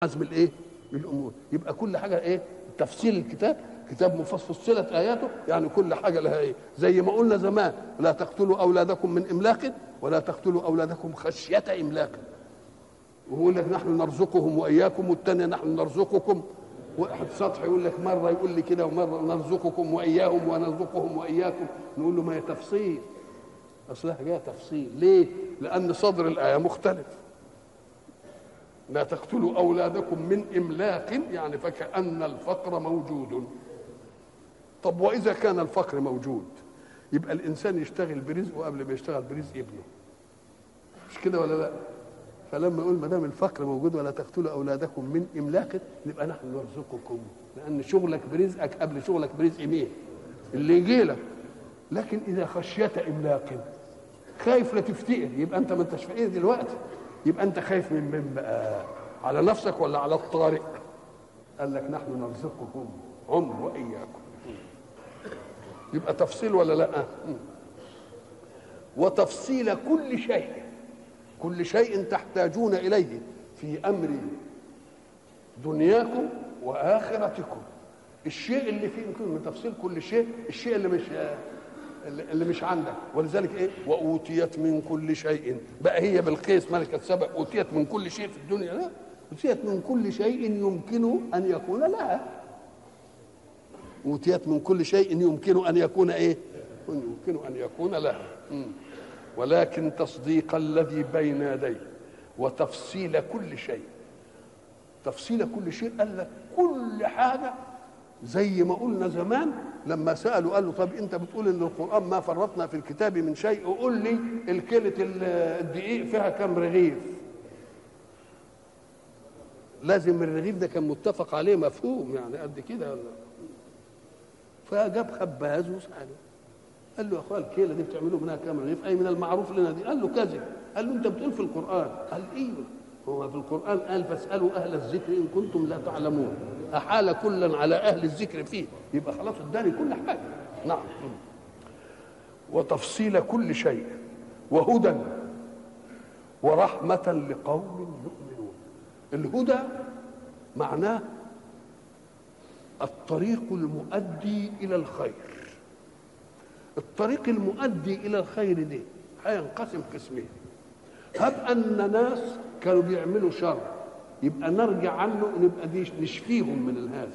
عزم الايه الامور يبقى كل حاجه ايه تفصيل الكتاب كتاب مفصلة اياته يعني كل حاجه لها ايه زي ما قلنا زمان لا تقتلوا اولادكم من املاق ولا تقتلوا اولادكم خشيه املاق ويقول لك نحن نرزقهم واياكم والثانيه نحن نرزقكم واحد سطح يقول لك مره يقول لي كده ومره نرزقكم واياهم ونرزقهم واياكم نقول له ما هي تفصيل اصلها جايه تفصيل ليه؟ لان صدر الايه مختلف لا تقتلوا اولادكم من املاق يعني فكان الفقر موجود طب واذا كان الفقر موجود يبقى الانسان يشتغل برزقه قبل ما يشتغل برزق ابنه مش كده ولا لا فلما يقول ما دام الفقر موجود ولا تقتلوا اولادكم من املاق نبقى نحن نرزقكم لان شغلك برزقك قبل شغلك برزق مين اللي يجي لك لكن اذا خشيت املاق خايف لا تفتقر يبقى انت ما انتش فقير دلوقتي يبقى انت خايف من من بقى على نفسك ولا على الطارئ قال لك نحن نرزقكم هم واياكم يبقى تفصيل ولا لا وتفصيل كل شيء كل شيء تحتاجون اليه في امر دنياكم واخرتكم الشيء اللي فيه يمكن من تفصيل كل شيء الشيء اللي مش اللي مش عندك ولذلك ايه واوتيت من كل شيء بقى هي بالقيس ملكه سبأ اوتيت من كل شيء في الدنيا لا اوتيت من كل شيء يمكن ان يكون لها اوتيت من كل شيء يمكن ان يكون ايه يمكن ان يكون لها ولكن تصديق الذي بين يديه وتفصيل كل شيء تفصيل كل شيء قال لك كل حاجه زي ما قلنا زمان لما سالوا قال له طب انت بتقول ان القران ما فرطنا في الكتاب من شيء قول لي الكيلة الدقيق فيها كم رغيف لازم الرغيف ده كان متفق عليه مفهوم يعني قد كده ولا فجاب خباز وساله قال له يا اخويا الكيلة دي بتعملوا منها كم رغيف اي من المعروف لنا دي قال له كذب قال له انت بتقول في القران قال ايوه هو في القرآن قال فاسألوا أهل الذكر إن كنتم لا تعلمون أحال كلا على أهل الذكر فيه يبقى خلاص اداني كل حاجة نعم وتفصيل كل شيء وهدى ورحمة لقوم يؤمنون الهدى معناه الطريق المؤدي إلى الخير الطريق المؤدي إلى الخير دي هينقسم قسمين هب أن ناس كانوا بيعملوا شر يبقى نرجع عنه نبقى دي نشفيهم من هذا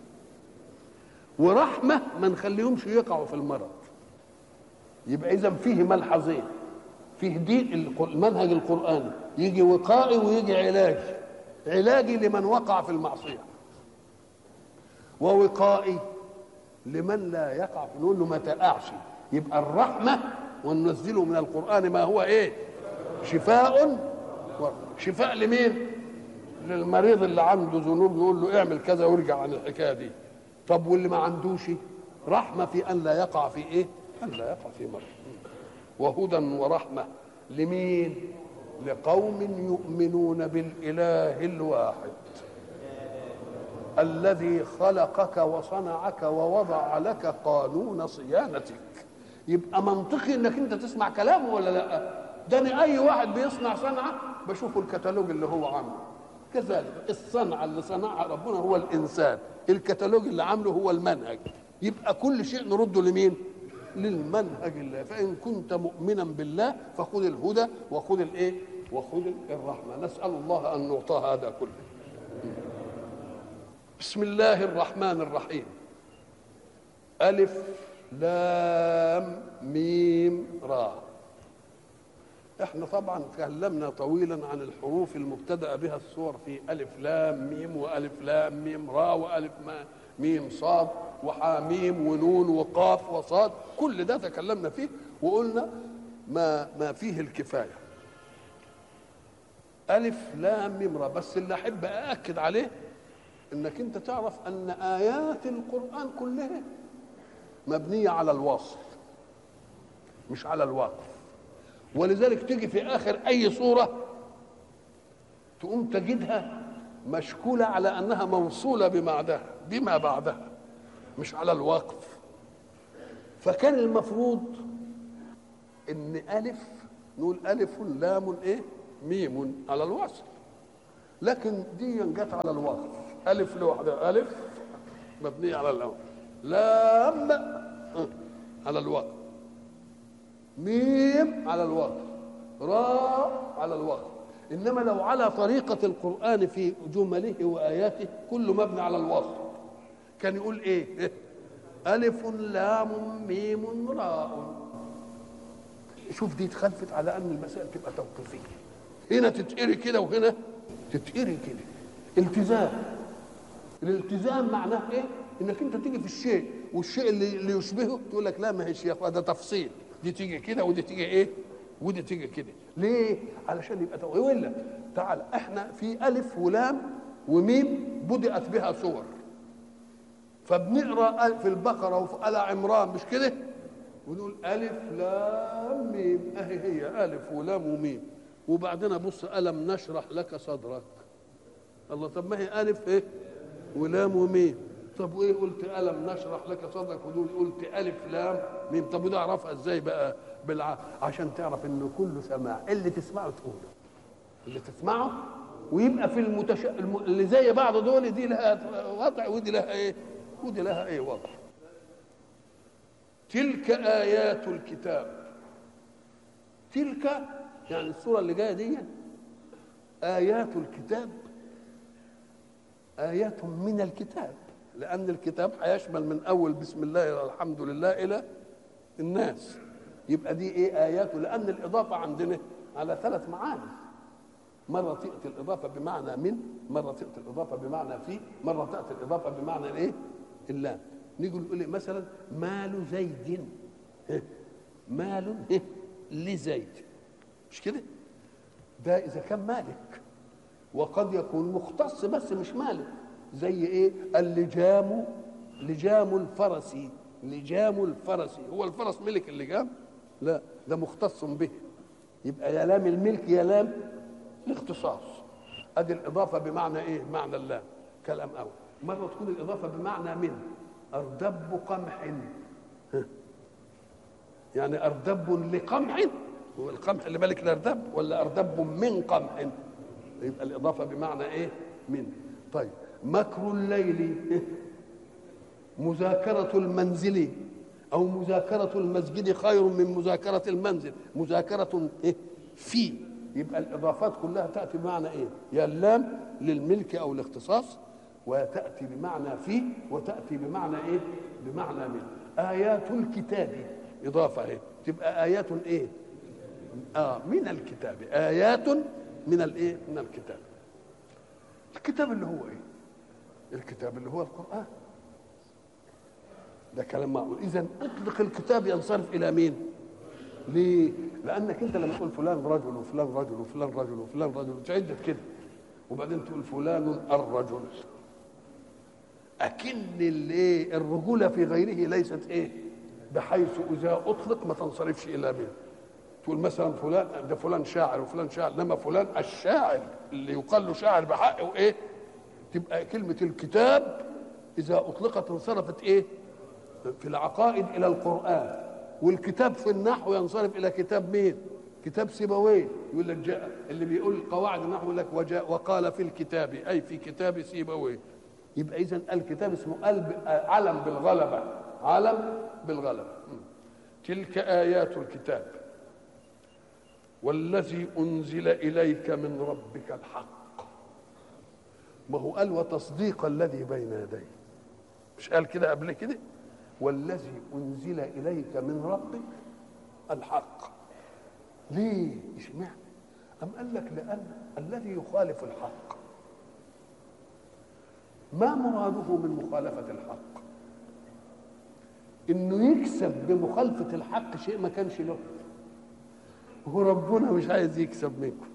ورحمة ما نخليهمش يقعوا في المرض يبقى إذا فيه ملحظين فيه دين المنهج القرآني يجي وقائي ويجي علاج علاجي لمن وقع في المعصية ووقائي لمن لا يقع في نقول له ما تقعش يبقى الرحمة وننزله من القرآن ما هو إيه شفاء شفاء لمين للمريض اللي عنده ذنوب يقول له اعمل كذا وارجع عن الحكايه دي طب واللي ما عندوش رحمه في ان لا يقع في ايه ان لا يقع في مرض وهدى ورحمه لمين لقوم يؤمنون بالاله الواحد الذي خلقك وصنعك ووضع لك قانون صيانتك يبقى منطقي انك انت تسمع كلامه ولا لا ده أنا اي واحد بيصنع صنعه بشوفه الكتالوج اللي هو عامله كذلك الصنعه اللي صنعها ربنا هو الانسان الكتالوج اللي عامله هو المنهج يبقى كل شيء نرده لمين للمنهج الله فان كنت مؤمنا بالله فخذ الهدى وخذ الايه وخذ الرحمه نسال الله ان نعطى هذا كله بسم الله الرحمن الرحيم الف لام ميم را احنا طبعا تكلمنا طويلا عن الحروف المبتدا بها الصور في الف لام ميم والف لام ميم را والف ما ميم صاد وحاميم ونون وقاف وصاد كل ده تكلمنا فيه وقلنا ما ما فيه الكفايه الف لام ميم را بس اللي احب ااكد عليه انك انت تعرف ان ايات القران كلها مبنيه على الوصل مش على الوقف ولذلك تيجي في اخر اي صوره تقوم تجدها مشكوله على انها موصوله بمعدها بما بعدها مش على الوقف فكان المفروض ان الف نقول الف لام ايه ميم على الوصل لكن دي جت على الوقف الف لوحدها الف مبنيه على الاول لام آه، على الوقف ميم على الوقف راء على الوقف انما لو على طريقه القران في جمله واياته كله مبني على الوصف كان يقول ايه الف لام ميم راء شوف دي اتخلفت على ان المسائل تبقى توقيفيه هنا تتقري كده وهنا تتقري كده التزام الالتزام معناه ايه انك انت تيجي في الشيء والشيء اللي, اللي يشبهه تقول لك لا ما هيش يا اخويا ده تفصيل دي تيجي كده ودي تيجي ايه ودي تيجي كده ليه علشان يبقى تو... ولا تعال احنا في الف ولام وميم بدأت بها صور فبنقرا في البقره وفي ال عمران مش كده ونقول الف لام ميم اهي هي الف ولام وميم وبعدين ابص الم نشرح لك صدرك الله طب ما هي الف ايه ولام وميم طب وايه قلت الم نشرح لك صدرك ودول قلت الف لام ميم طب وده اعرفها ازاي بقى بالع... عشان تعرف انه كله سماع اللي تسمعه تقوله اللي تسمعه ويبقى في المتش... الم... اللي زي بعض دول دي لها وضع ودي لها ايه ودي لها ايه وضع تلك ايات الكتاب تلك يعني السوره اللي جايه دي ايات الكتاب ايات من الكتاب لان الكتاب هيشمل من اول بسم الله الحمد لله الى الناس يبقى دي ايه اياته لان الاضافه عندنا على ثلاث معاني مرة تأتي الإضافة بمعنى من مرة تأتي الإضافة بمعنى في مرة تأتي الإضافة بمعنى الإيه اللام نيجي نقول إيه مثلا مال زيد إيه؟ مال إيه؟ لزيد مش كده ده إذا كان مالك وقد يكون مختص بس مش مالك زي إيه اللجام لجام الفرس لجام الفرس هو الفرس ملك اللجام لا ده مختص به يبقى يا لام الملك يا لام الاختصاص ادي الاضافه بمعنى ايه معنى اللام كلام اول مره تكون الاضافه بمعنى من اردب قمح يعني اردب لقمح هو القمح اللي ملك الاردب ولا اردب من قمح يبقى الاضافه بمعنى ايه من طيب مكر الليل مذاكره المنزل او مذاكره المسجد خير من مذاكره المنزل مذاكره إيه؟ في يبقى الاضافات كلها تاتي بمعنى ايه يا اللام للملك او الاختصاص وتاتي بمعنى في وتاتي بمعنى ايه بمعنى من ايات الكتاب اضافه ايه تبقى ايات ايه اه من الكتاب ايات من الايه من الكتاب الكتاب اللي هو ايه الكتاب اللي هو القران ده كلام معقول اذا اطلق الكتاب ينصرف الى مين ليه؟ لأنك أنت لما تقول فلان رجل وفلان رجل وفلان رجل وفلان رجل تعدد كده وبعدين تقول فلان الرجل أكن الايه الرجولة في غيره ليست إيه؟ بحيث إذا أطلق ما تنصرفش إلى مين؟ تقول مثلا فلان ده فلان شاعر وفلان شاعر انما فلان الشاعر اللي يقال له شاعر بحق وايه؟ تبقى كلمة الكتاب إذا أطلقت انصرفت إيه؟ في العقائد إلى القرآن والكتاب في النحو ينصرف الى كتاب مين؟ كتاب سيبويه يقول لك جاء اللي بيقول قواعد النحو يقول لك وجاء وقال في الكتاب اي في كتاب سيبويه يبقى اذا الكتاب اسمه قلب علم بالغلبه علم بالغلبه تلك ايات الكتاب والذي انزل اليك من ربك الحق ما هو قال وتصديق الذي بين يديه مش قال كده قبل كده والذي انزل اليك من ربك الحق ليه اشمعنى ام قال لك لان الذي يخالف الحق ما مراده من مخالفه الحق انه يكسب بمخالفه الحق شيء ما كانش له هو ربنا مش عايز يكسب منكم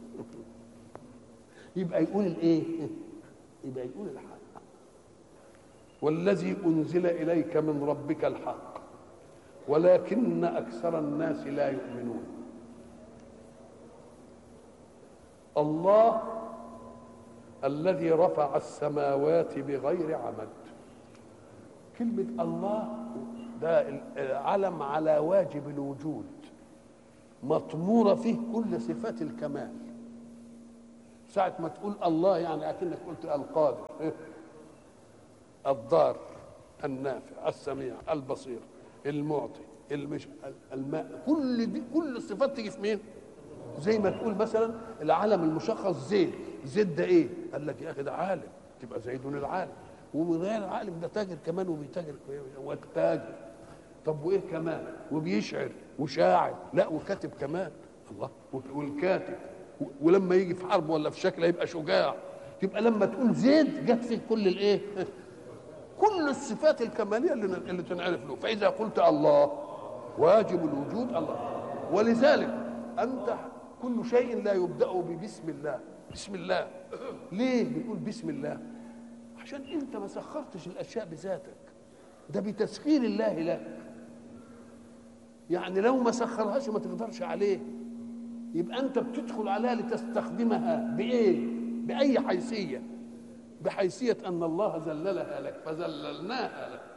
يبقى يقول الايه يبقى يقول الحق والذي انزل اليك من ربك الحق ولكن اكثر الناس لا يؤمنون الله الذي رفع السماوات بغير عمد كلمه الله ده علم على واجب الوجود مطموره فيه كل صفات الكمال ساعة ما تقول الله يعني أكنك قلت القادر إيه؟ الضار النافع السميع البصير المعطي المش الماء كل دي كل الصفات تيجي في مين؟ زي ما تقول مثلا العالم المشخص زيد زيد ده ايه؟ قال لك يا اخي ده عالم تبقى زيد العالم ومن غير العالم ده تاجر كمان وبيتاجر وتاجر طب وايه كمان؟ وبيشعر وشاعر لا وكاتب كمان الله والكاتب ولما يجي في حرب ولا في شكل يبقى شجاع يبقى لما تقول زيد جت فيه كل الايه؟ كل الصفات الكماليه اللي اللي تنعرف له فاذا قلت الله واجب الوجود الله ولذلك انت كل شيء لا يبدا ببسم الله بسم الله ليه بنقول بسم الله عشان انت ما سخرتش الاشياء بذاتك ده بتسخير الله لك يعني لو ما سخرهاش ما تقدرش عليه يبقى انت بتدخل عليها لتستخدمها بايه باي حيثيه بحيثيه ان الله ذللها لك فذللناها لك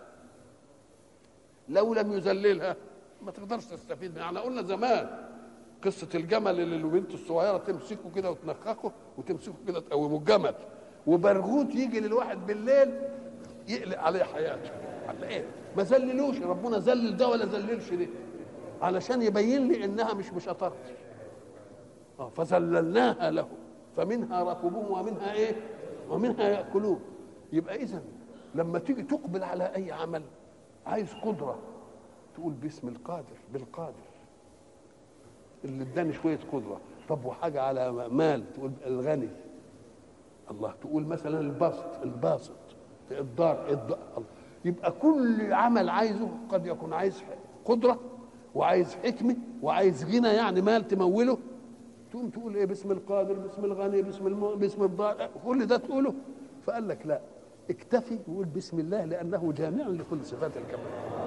لو لم يذللها ما تقدرش تستفيد منها احنا قلنا زمان قصه الجمل اللي البنت الصغيره تمسكه كده وتنخخه وتمسكه كده تقومه الجمل وبرغوت يجي للواحد بالليل يقلق عليه حياته على ايه ما ذللوش ربنا ذلل ده ولا ذللش ده علشان يبين لي انها مش بشطارتي اه فذللناها له فمنها ركوبهم ومنها ايه ومنها ياكلون يبقى اذا لما تيجي تقبل على اي عمل عايز قدره تقول باسم القادر بالقادر اللي اداني شويه قدره طب وحاجه على مال تقول الغني الله تقول مثلا البسط الباسط الدار الدار يبقى كل عمل عايزه قد يكون عايز قدره وعايز حكمه وعايز غنى يعني مال تموله تقوم تقول ايه باسم القادر باسم الغني باسم الم... باسم الضار كل ده تقوله فقال لك لا اكتفي وقول بسم الله لانه جامع لكل صفات الكمال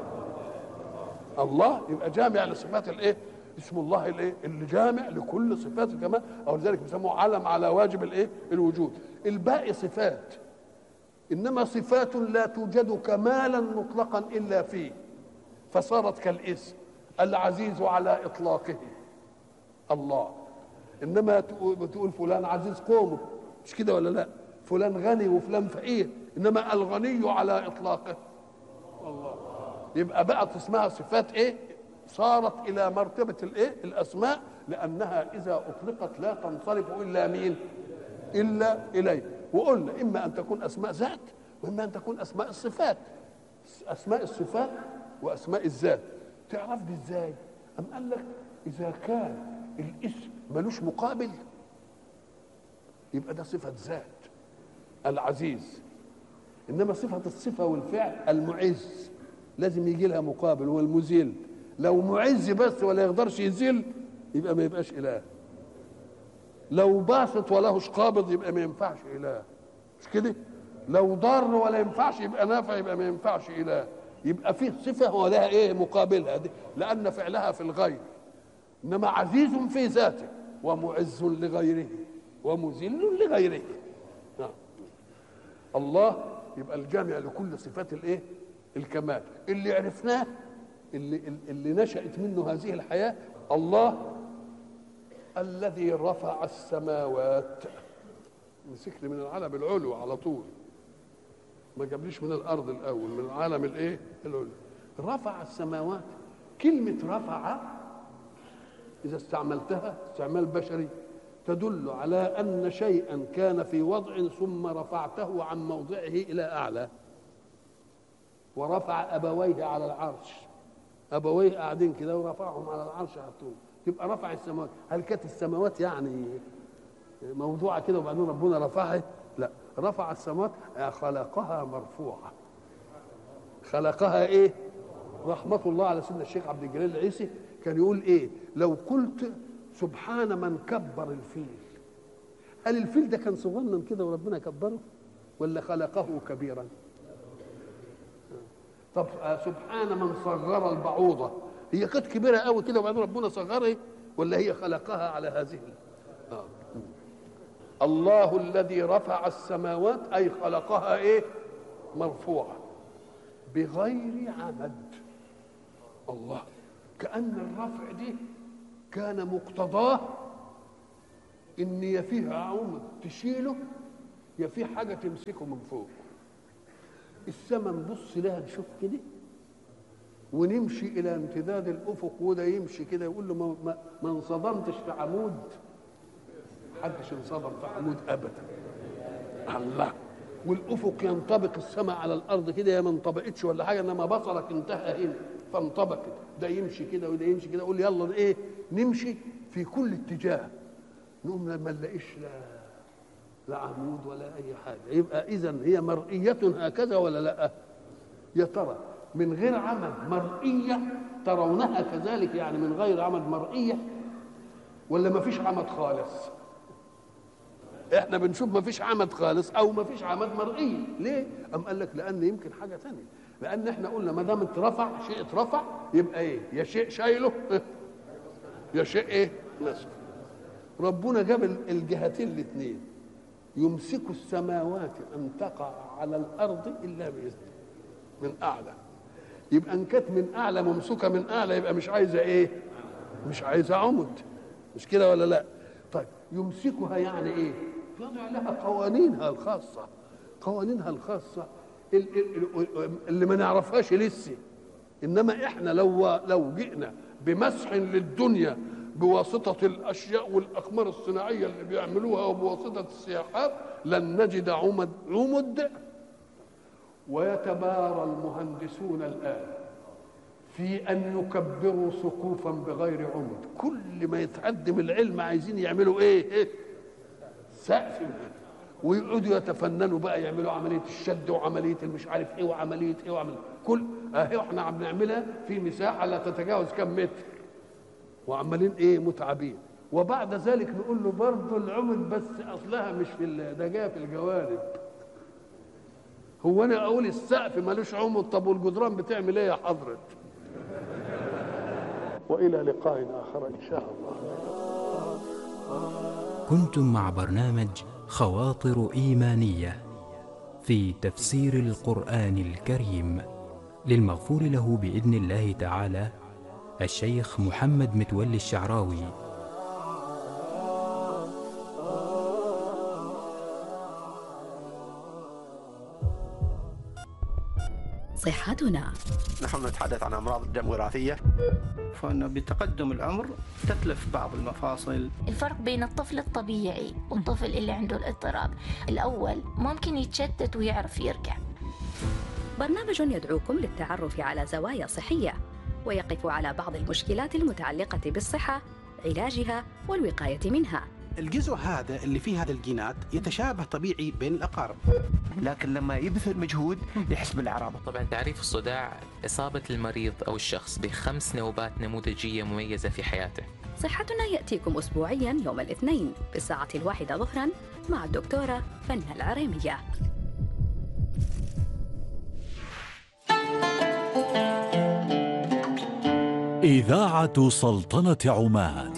الله يبقى جامع لصفات الايه اسم الله الايه اللي جامع لكل صفات الكمال او لذلك بيسموه علم على واجب الايه الوجود الباقي صفات انما صفات لا توجد كمالا مطلقا الا فيه فصارت كالاسم العزيز على اطلاقه الله انما تقول فلان عزيز قومه مش كده ولا لا فلان غني وفلان فقير انما الغني على اطلاقه الله يبقى بقت اسمها صفات ايه صارت الى مرتبه الايه الاسماء لانها اذا اطلقت لا تنصرف الا مين الا اليه وقلنا اما ان تكون اسماء ذات واما ان تكون اسماء الصفات اسماء الصفات واسماء الذات تعرف دي ازاي ام قال لك اذا كان الاسم ملوش مقابل يبقى ده صفه ذات العزيز انما صفه الصفه والفعل المعز لازم يجي لها مقابل هو المذل لو معز بس ولا يقدرش يذل يبقى ما يبقاش اله لو باسط ولهش قابض يبقى ما ينفعش اله مش كده لو ضار ولا ينفعش يبقى نافع يبقى ما ينفعش اله يبقى فيه صفه ولها ايه مقابلها دي لان فعلها في الغير انما عزيز في ذاته ومعز لغيره ومذل لغيره نعم الله يبقى الجامع لكل صفات الايه الكمال اللي عرفناه اللي اللي نشأت منه هذه الحياة الله الذي رفع السماوات مسكني من العالم العلو على طول ما جابليش من الارض الاول من العالم الايه العلو رفع السماوات كلمه رفع اذا استعملتها استعمال بشري تدل على ان شيئا كان في وضع ثم رفعته عن موضعه الى اعلى ورفع ابويه على العرش ابويه قاعدين كده ورفعهم على العرش حطوه يبقى رفع السماوات هل كانت السماوات يعني موضوعه كده وبعدين ربنا رفعها لا رفع السماوات خلقها مرفوعه خلقها ايه رحمة الله على سيدنا الشيخ عبد الجليل العيسي كان يقول ايه لو قلت سبحان من كبر الفيل هل الفيل ده كان صغنن كده وربنا كبره ولا خلقه كبيرا طب سبحان من صغر البعوضة هي كانت كبيرة قوي كده وبعدين ربنا صغرها ولا هي خلقها على هذه آه. الله الذي رفع السماوات أي خلقها إيه مرفوعة بغير عمد الله كأن الرفع دي كان مقتضاه ان يا فيه عمود تشيله يا فيه حاجه تمسكه من فوق السما نبص لها نشوف كده ونمشي الى امتداد الافق وده يمشي كده يقول له ما, ما, ما انصدمتش في عمود محدش انصدم في عمود ابدا الله والافق ينطبق السماء على الارض كده يا ما انطبقتش ولا حاجه انما بصرك انتهى هنا فانطبقت ده يمشي كده وده يمشي كده قول يلا ايه نمشي في كل اتجاه نقوم ما نلاقيش لا لا عمود ولا اي حاجه يبقى اذا هي مرئيه هكذا ولا لا يا ترى من غير عمد مرئيه ترونها كذلك يعني من غير عمد مرئيه ولا ما فيش عمد خالص احنا بنشوف ما فيش عمد خالص او ما فيش عمد مرئيه ليه ام قال لك لان يمكن حاجه ثانيه لان احنا قلنا ما دام اترفع شيء اترفع يبقى ايه يا شيء شايله يا شيء ايه نسف ربنا جاب الجهتين الاثنين يمسك السماوات ان تقع على الارض الا باذنه من اعلى يبقى ان كانت من اعلى ممسوكه من اعلى يبقى مش عايزه ايه مش عايزه عمد مش كده ولا لا طيب يمسكها يعني ايه يضع لها قوانينها الخاصه قوانينها الخاصه اللي ما نعرفهاش لسه انما احنا لو لو جئنا بمسح للدنيا بواسطة الأشياء والأقمار الصناعية اللي بيعملوها وبواسطة السياحات لن نجد عمد عمد ويتبارى المهندسون الآن في أن يكبروا سقوفا بغير عمد كل ما يتقدم العلم عايزين يعملوا إيه, إيه؟ سقف ويقعدوا يتفننوا بقى يعملوا عملية الشد وعملية المش عارف إيه وعملية إيه وعملية كل أهي إحنا عم نعملها في مساحة لا تتجاوز كم متر وعمالين ايه متعبين وبعد ذلك نقول له برضه العمد بس اصلها مش في ده جايه في الجوانب هو انا اقول السقف ملوش عمد طب والجدران بتعمل ايه يا حضرة والى لقاء اخر ان شاء الله كنتم مع برنامج خواطر ايمانيه في تفسير القران الكريم للمغفور له باذن الله تعالى الشيخ محمد متولي الشعراوي صحتنا نحن نتحدث عن امراض الدم وراثيه فانه بتقدم العمر تتلف بعض المفاصل الفرق بين الطفل الطبيعي والطفل اللي عنده الاضطراب الاول ممكن يتشتت ويعرف يرجع برنامج يدعوكم للتعرف على زوايا صحيه ويقف على بعض المشكلات المتعلقة بالصحة علاجها والوقاية منها الجزء هذا اللي فيه هذا الجينات يتشابه طبيعي بين الأقارب لكن لما يبذل مجهود يحس بالأعراض طبعا تعريف الصداع إصابة المريض أو الشخص بخمس نوبات نموذجية مميزة في حياته صحتنا يأتيكم أسبوعيا يوم الاثنين بالساعة الواحدة ظهرا مع الدكتورة فنة العريمية إذاعة سلطنة عمان